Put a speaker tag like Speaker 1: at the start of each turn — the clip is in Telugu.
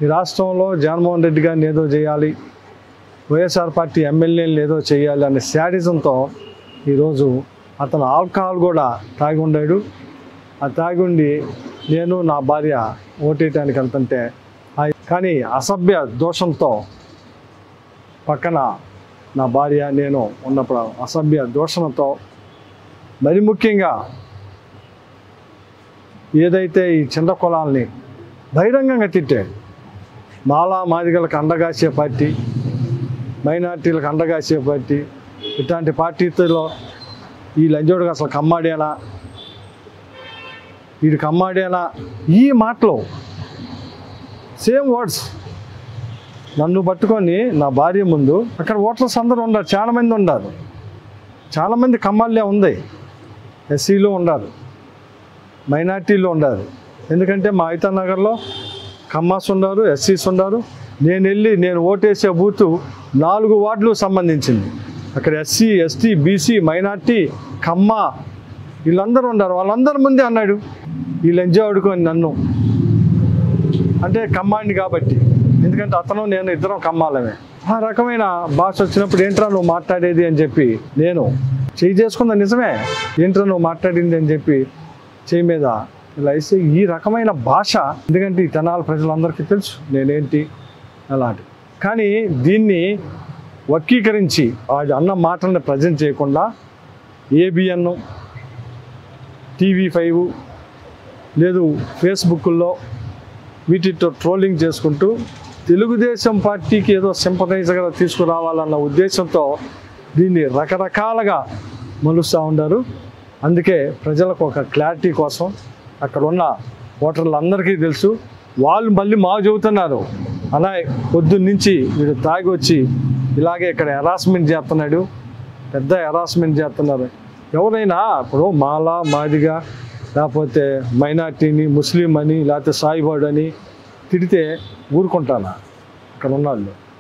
Speaker 1: ఈ రాష్ట్రంలో జగన్మోహన్ రెడ్డి గారిని ఏదో చేయాలి వైఎస్ఆర్ పార్టీ ఎమ్మెల్యేలు ఏదో చేయాలి అనే శాడిజంతో ఈరోజు అతను ఆల్కహాల్ కూడా తాగి ఉండాడు ఆ తాగి ఉండి నేను నా భార్య ఓటేయటానికి వెళ్తుంటే ఆ- కానీ అసభ్య దోషంతో పక్కన నా భార్య నేను ఉన్నప్పుడు అసభ్య దూషణతో మరి ముఖ్యంగా ఏదైతే ఈ చిన్న కులాల్ని బహిరంగంగా తిట్టాడు మాలా మాదిగలకు అండగాసే పార్టీ మైనార్టీలకు అండగాసే పార్టీ ఇట్లాంటి పార్టీలో ఈ లంజోడికి అసలు కమ్మాడేనా వీడు కమ్మాడేనా ఈ మాటలు సేమ్ వర్డ్స్ నన్ను పట్టుకొని నా భార్య ముందు అక్కడ ఓటర్స్ అందరూ ఉన్నారు చాలా మంది ఉన్నారు చాలామంది కమ్మాళ్ళే ఉంది ఎస్సీలో ఉన్నారు మైనార్టీలో ఉన్నారు ఎందుకంటే మా ఐతా నగర్లో కమ్మాస్ ఉన్నారు ఎస్సీస్ ఉన్నారు నేను వెళ్ళి నేను ఓటేసే బూతు నాలుగు వార్డులు సంబంధించింది అక్కడ SC ST BC minority Kamma వీళ్ళందరూ ఉన్నారు వాళ్ళందరి ముందే అన్నాడు వీళ్ళు ఎంజాయ్ ఆడుకొని నన్ను అంటే కమ్మాండి కాబట్టి ఎందుకంటే అతను నేను ఇద్దరం కమ్మాలమే ఆ రకమైన భాష వచ్చినప్పుడు ఏంట్రా నువ్వు మాట్లాడేది అని చెప్పి నేను చేయి చేసుకుందా నిజమే ఏంట్రా నువ్వు మాట్లాడింది అని చెప్పి చేయి మీద ఇలా వేస్తే ఈ రకమైన భాష ఎందుకంటే ఈ తెనాల ప్రజలందరికీ తెలుసు నేనేంటి అలాంటి కానీ దీన్ని వర్గీకరించి వాడి అన్న మాటలను ప్రజెంట్ చేయకుండా ఏబిఎన్ టీవీ ఫైవ్ లేదు ఫేస్బుక్లో వీటితో ట్రోలింగ్ చేసుకుంటూ తెలుగుదేశం పార్టీకి ఏదో సింపథైజర్గా తీసుకురావాలన్న ఉద్దేశంతో దీన్ని రకరకాలుగా మలుస్తూ ఉన్నారు అందుకే ప్రజలకు ఒక క్లారిటీ కోసం అక్కడ ఉన్న ఓటర్లందరికీ తెలుసు వాళ్ళు మళ్ళీ మా చెబుతున్నారు అలా పొద్దున్న నుంచి వీడు తాగి వచ్చి ఇలాగే ఇక్కడ హెరాస్మెంట్ చేస్తున్నాడు పెద్ద హెరాస్మెంట్ చేస్తున్నారు ఎవరైనా ఇప్పుడు మాల మాదిగా లేకపోతే మైనార్టీని ముస్లిం అని లేకపోతే సాయిబాడు అని తిడితే ఊరుకుంటానా ఇక్కడ ఉన్న వాళ్ళు